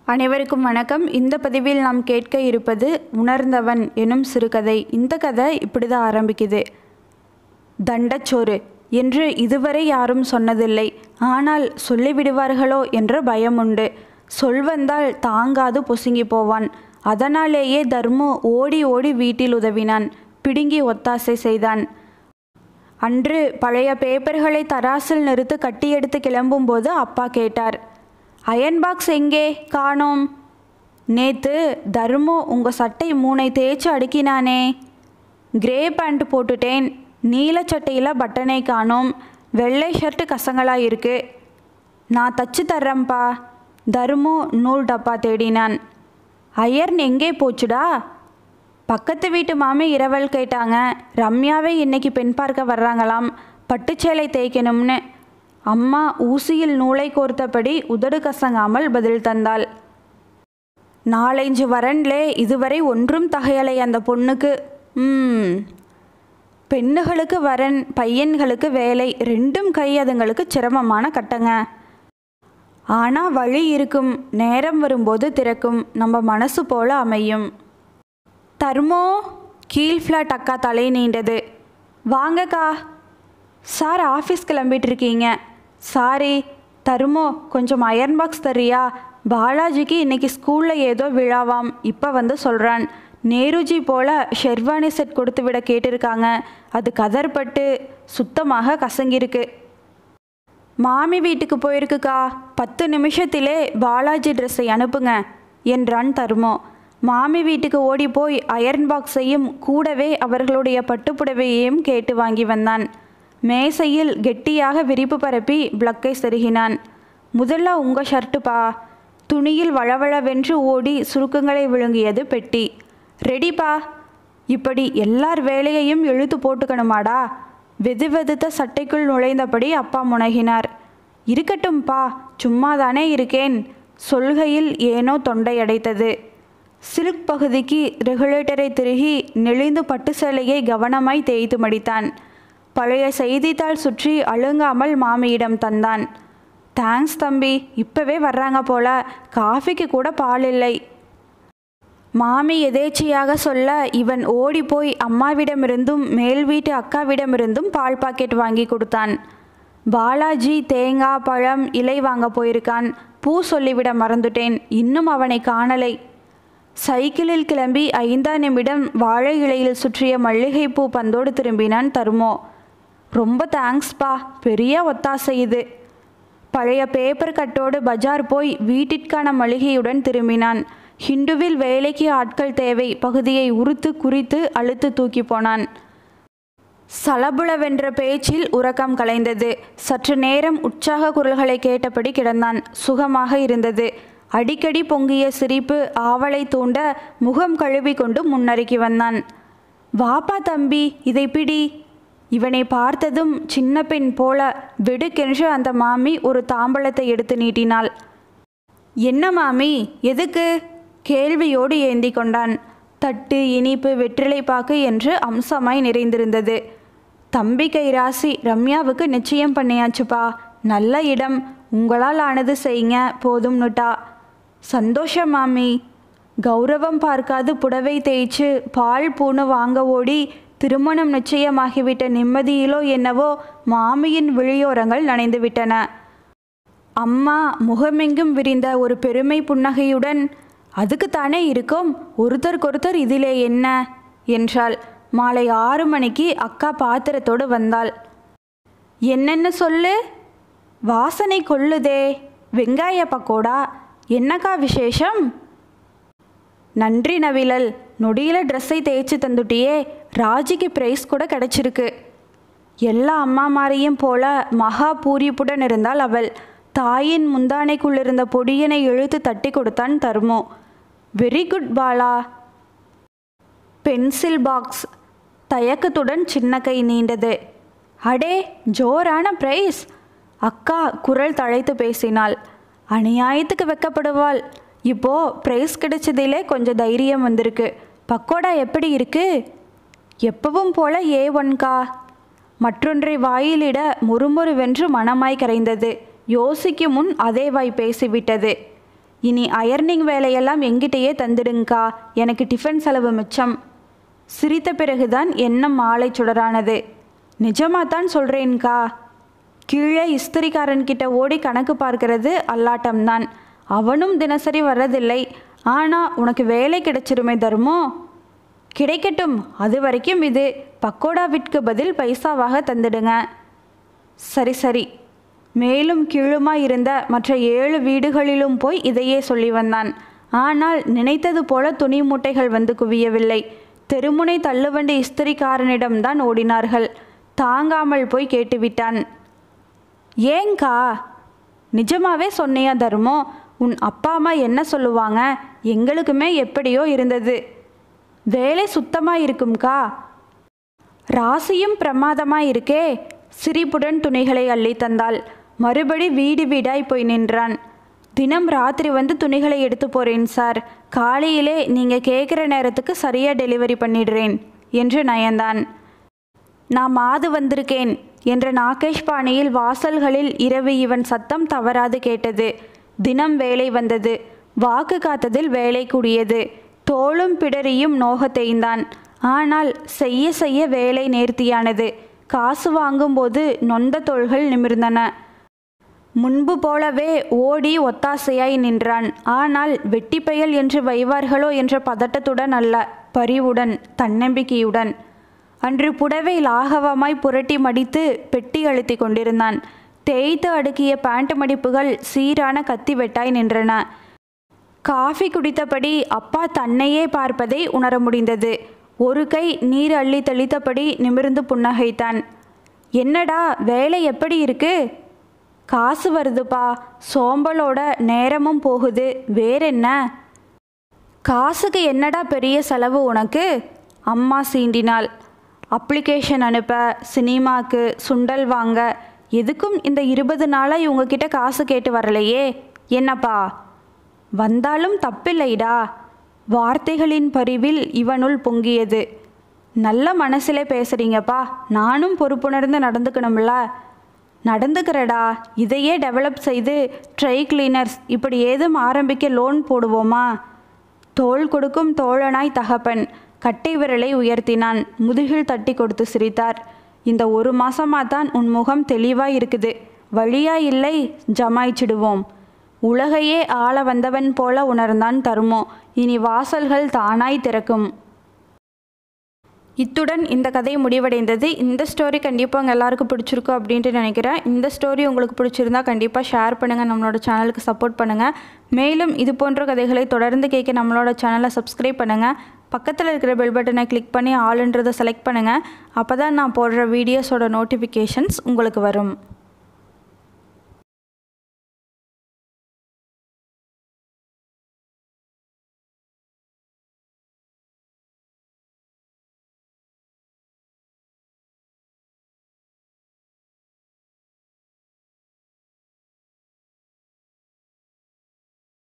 அனைவருக்கும் வணக்கம் இந்த பதிவில் நாம் கேட்க இருப்பது உணர்ந்தவன் எனும் சிறுகதை இந்த கதை இப்படி தான் ஆரம்பிக்குது தண்டச்சோறு என்று இதுவரை யாரும் சொன்னதில்லை ஆனால் சொல்லிவிடுவார்களோ என்ற பயம் உண்டு சொல்வந்தால் தாங்காது பொசுங்கி போவான் அதனாலேயே தர்மு ஓடி ஓடி வீட்டில் உதவினான் பிடுங்கி ஒத்தாசை செய்தான் அன்று பழைய பேப்பர்களை தராசில் நிறுத்து கட்டியெடுத்து கிளம்பும்போது அப்பா கேட்டார் அயன் பாக்ஸ் எங்கே காணோம் நேத்து தர்மு உங்கள் சட்டை மூனை தேய்ச்சி அடுக்கினானே கிரே பேண்ட் போட்டுட்டேன் நீல சட்டையில் பட்டனை காணோம் வெள்ளை ஷர்ட்டு கசங்களாக இருக்கு நான் தச்சு தர்றேன்ப்பா தர்மு நூல் டப்பா தேடினான் அயர்ன் எங்கே போச்சுடா பக்கத்து வீட்டு மாமி இரவல் கேட்டாங்க ரம்யாவே இன்னைக்கு பெண் பார்க்க வர்றாங்களாம் பட்டுச்சேலை தேய்க்கணும்னு அம்மா ஊசியில் நூலை கோர்த்தபடி உதடு கசங்காமல் பதில் தந்தாள் நாலஞ்சு வரன்லே இதுவரை ஒன்றும் தகையலை அந்த பொண்ணுக்கு ம் பெண்ணுகளுக்கு வரன் பையன்களுக்கு வேலை ரெண்டும் கை அதுங்களுக்கு சிரமமான கட்டங்க ஆனால் வழி இருக்கும் நேரம் வரும்போது திறக்கும் நம்ம மனசு போல அமையும் தர்மோ கீழ் ஃப்ளாட் அக்கா தலை நீண்டது வாங்கக்கா சார் ஆஃபீஸ் கிளம்பிட்டு இருக்கீங்க சாரி தருமோ கொஞ்சம் அயர்ன் பாக்ஸ் தரியா பாலாஜிக்கு இன்னைக்கு ஸ்கூலில் ஏதோ விழாவாம் இப்போ வந்து சொல்கிறான் நேருஜி போல ஷெர்வானி செட் கொடுத்து விட கேட்டிருக்காங்க அது கதர்பட்டு சுத்தமாக கசங்கிருக்கு மாமி வீட்டுக்கு போயிருக்குக்கா பத்து நிமிஷத்திலே பாலாஜி ட்ரெஸ்ஸை அனுப்புங்க என்றான் தருமோ மாமி வீட்டுக்கு ஓடி போய் அயர்ன் பாக்ஸையும் கூடவே அவர்களுடைய பட்டுப்புடவையையும் கேட்டு வாங்கி வந்தான் மேசையில் கெட்டியாக விரிப்பு பரப்பி பிளக்கை செருகினான் முதல்ல உங்கள் ஷர்ட்டுப்பா துணியில் வளவளவென்று ஓடி சுருக்கங்களை விழுங்கியது பெட்டி ரெடிப்பா இப்படி எல்லார் வேலையையும் இழுத்து போட்டுக்கணுமாடா வெது வெதுத்த சட்டைக்குள் நுழைந்தபடி அப்பா முனகினார் இருக்கட்டும்பா சும்மா தானே இருக்கேன் சொல்கையில் ஏனோ தொண்டை அடைத்தது சில்க் பகுதிக்கு ரெகுலேட்டரை திருகி நெளிந்து பட்டு சேலையை கவனமாய் தேய்த்து மடித்தான் பழைய செய்தித்தாள் சுற்றி அழுங்காமல் மாமியிடம் தந்தான் தேங்க்ஸ் தம்பி இப்போவே வர்றாங்க போல காஃபிக்கு கூட பால் இல்லை மாமி எதேச்சையாக சொல்ல இவன் ஓடி போய் அம்மாவிடமிருந்தும் மேல் வீட்டு அக்காவிடமிருந்தும் பால் பாக்கெட் வாங்கி கொடுத்தான் பாலாஜி தேங்காய் பழம் இலை வாங்க போயிருக்கான் பூ சொல்லிவிட மறந்துட்டேன் இன்னும் அவனை காணலை சைக்கிளில் கிளம்பி ஐந்தாம் நிமிடம் வாழை இலையில் சுற்றிய மல்லிகைப்பூ பந்தோடு திரும்பினான் தருமோ ரொம்ப தேங்க்ஸ்பா பெரிய ஒத்தாசை இது பழைய பேப்பர் கட்டோடு பஜார் போய் வீட்டிற்கான மளிகையுடன் திரும்பினான் ஹிண்டுவில் வேலைக்கு ஆட்கள் தேவை பகுதியை உறுத்து குறித்து அழுத்து தூக்கி போனான் சலபுளவென்ற பேச்சில் உறக்கம் கலைந்தது சற்று நேரம் உற்சாக குரல்களை கேட்டபடி கிடந்தான் சுகமாக இருந்தது அடிக்கடி பொங்கிய சிரிப்பு ஆவலை தூண்ட முகம் கழுவி கொண்டு முன்னருகி வந்தான் வாப்பா தம்பி இதை பிடி இவனை பார்த்ததும் சின்ன பெண் போல வெடுக்கென்று அந்த மாமி ஒரு தாம்பழத்தை எடுத்து நீட்டினாள் என்ன மாமி எதுக்கு கேள்வியோடு ஏந்தி கொண்டான் தட்டு இனிப்பு வெற்றிலை பாக்கு என்று அம்சமாய் நிறைந்திருந்தது தம்பி கைராசி ரம்யாவுக்கு நிச்சயம் பண்ணியாச்சுப்பா நல்ல இடம் உங்களால் ஆனது செய்யுங்க போதும்னுட்டா சந்தோஷம் மாமி கௌரவம் பார்க்காது புடவை தேய்ச்சு பால் பூணு வாங்க ஓடி திருமணம் நிச்சயமாகிவிட்ட நிம்மதியிலோ என்னவோ மாமியின் விழியோரங்கள் நனைந்து விட்டன அம்மா முகமெங்கும் விரிந்த ஒரு பெருமை புன்னகையுடன் அதுக்குத்தானே இருக்கும் ஒருத்தருக்கொருத்தர் இதிலே என்ன என்றாள் மாலை ஆறு மணிக்கு அக்கா பாத்திரத்தோடு வந்தாள் என்னென்ன சொல்லு வாசனை கொள்ளுதே வெங்காய பக்கோடா என்னக்கா விசேஷம் நன்றி நவிலல் நொடியில் ட்ரெஸ்ஸை தேய்ச்சி தந்துட்டியே ராஜிக்கு ப்ரைஸ் கூட கிடச்சிருக்கு எல்லா அம்மா மாரையும் போல மகா பூரிப்புடன் இருந்தால் அவள் தாயின் முந்தானைக்குள்ளிருந்த பொடியனை இழுத்து தட்டி கொடுத்தான் தர்மோ very good Bala pencil box தயக்கத்துடன் சின்ன கை நீண்டது அடே ஜோரான பிரைஸ் அக்கா குரல் தழைத்து பேசினாள் அநியாயத்துக்கு வெக்கப்படுவாள் இப்போ பிரைஸ் கிடைச்சதிலே கொஞ்சம் தைரியம் வந்திருக்கு பக்கோடா எப்படி இருக்கு எப்பவும் போல ஏ ஒன்கா மற்றொன்றை வாயிலிட முறுமுறுவென்று மனமாய் கரைந்தது யோசிக்கும் முன் அதே வாய் பேசிவிட்டது இனி அயர்னிங் வேலையெல்லாம் எங்கிட்டயே தந்துடுங்கக்கா எனக்கு டிஃபன் செலவு மிச்சம் சிரித்த பிறகுதான் எண்ணம் மாலை சுடரானது நிஜமாத்தான் சொல்கிறேன்க்கா கீழே இஸ்திரிக்காரன்கிட்ட ஓடி கணக்கு பார்க்கிறது அல்லாட்டம்தான் அவனும் தினசரி வர்றதில்லை ஆனால் உனக்கு வேலை கிடைச்சிருமே தர்மோ கிடைக்கட்டும் அது வரைக்கும் இது பக்கோடாவிற்கு பதில் பைசாவாக தந்துடுங்க சரி சரி மேலும் கீழுமா இருந்த மற்ற ஏழு வீடுகளிலும் போய் இதையே சொல்லி வந்தான் ஆனால் நினைத்தது போல துணி மூட்டைகள் வந்து குவியவில்லை தெருமுனை தள்ளுவண்டி இஸ்திரிக்காரனிடம்தான் ஓடினார்கள் தாங்காமல் போய் கேட்டுவிட்டான் ஏங்கா நிஜமாவே சொன்னியா தர்மோ உன் அப்பா அம்மா என்ன சொல்லுவாங்க எங்களுக்குமே எப்படியோ இருந்தது வேலை சுத்தமாக இருக்கும்க்கா ராசியும் பிரமாதமாக இருக்கே சிரிப்புடன் துணிகளை அள்ளி தந்தாள் மறுபடி வீடு வீடாய் போய் நின்றான் தினம் ராத்திரி வந்து துணிகளை எடுத்து போகிறேன் சார் காலையிலே நீங்கள் கேட்குற நேரத்துக்கு சரியாக டெலிவரி பண்ணிடுறேன் என்று நயந்தான் நான் மாது வந்திருக்கேன் என்ற நாகேஷ் பாணியில் வாசல்களில் இரவு இவன் சத்தம் தவறாது கேட்டது தினம் வேலை வந்தது வாக்கு காத்ததில் வேலை கூடியது தோளும் பிடரியும் நோக தேய்ந்தான் ஆனால் செய்ய செய்ய வேலை நேர்த்தியானது காசு வாங்கும்போது நொந்த தோள்கள் நிமிர்ந்தன முன்பு போலவே ஓடி ஒத்தாசையாய் நின்றான் ஆனால் வெட்டிப்பயல் என்று வைவார்களோ என்ற பதட்டத்துடன் அல்ல பரிவுடன் தன்னம்பிக்கையுடன் அன்று புடவை லாகவமாய் புரட்டி மடித்து பெட்டி அழுத்தி கொண்டிருந்தான் தேய்த்து அடுக்கிய பேண்ட் மடிப்புகள் சீரான கத்தி வெட்டாய் நின்றன காஃபி குடித்தபடி அப்பா தன்னையே பார்ப்பதை உணர முடிந்தது ஒரு கை நீர் அள்ளி தெளித்தபடி நிமிர்ந்து புன்னகைத்தான் என்னடா வேலை எப்படி இருக்கு காசு வருதுப்பா சோம்பலோட நேரமும் போகுது வேறென்ன காசுக்கு என்னடா பெரிய செலவு உனக்கு அம்மா சீண்டினாள் அப்ளிகேஷன் அனுப்ப சினிமாக்கு சுண்டல் வாங்க எதுக்கும் இந்த இருபது நாளாக இவங்கக்கிட்ட காசு கேட்டு வரலையே என்னப்பா வந்தாலும் தப்பில்லைடா வார்த்தைகளின் பரிவில் இவனுள் பொங்கியது நல்ல மனசிலே பேசுகிறீங்கப்பா நானும் பொறுப்புணர்ந்து நடந்துக்கணும்ல நடந்துக்கிறடா இதையே டெவலப் செய்து ட்ரை கிளீனர்ஸ் இப்படி ஏதும் ஆரம்பிக்க லோன் போடுவோமா தோள் கொடுக்கும் தோழனாய் தகப்பன் கட்டை விரலை உயர்த்தினான் முதுகில் தட்டி கொடுத்து சிரித்தார் இந்த ஒரு மாசமா தான் உன் முகம் தெளிவாய் இருக்குது வழியா இல்லை ஜமாய்ச்சிடுவோம் உலகையே ஆள வந்தவன் போல உணர்ந்தான் தருமோ இனி வாசல்கள் தானாய் திறக்கும் இத்துடன் இந்த கதை முடிவடைந்தது இந்த ஸ்டோரி கண்டிப்பாக உங்கள் எல்லாருக்கும் பிடிச்சிருக்கும் அப்படின்ட்டு நினைக்கிறேன் இந்த ஸ்டோரி உங்களுக்கு பிடிச்சிருந்தா கண்டிப்பாக ஷேர் பண்ணுங்கள் நம்மளோட சேனலுக்கு சப்போர்ட் பண்ணுங்கள் மேலும் இது போன்ற கதைகளை தொடர்ந்து கேட்க நம்மளோட சேனலை சப்ஸ்கிரைப் பண்ணுங்கள் பக்கத்தில் இருக்கிற பெல் பட்டனை கிளிக் பண்ணி ஆளுன்றதை செலக்ட் பண்ணுங்கள் அப்போ தான் நான் போடுற வீடியோஸோட நோட்டிஃபிகேஷன்ஸ் உங்களுக்கு வரும்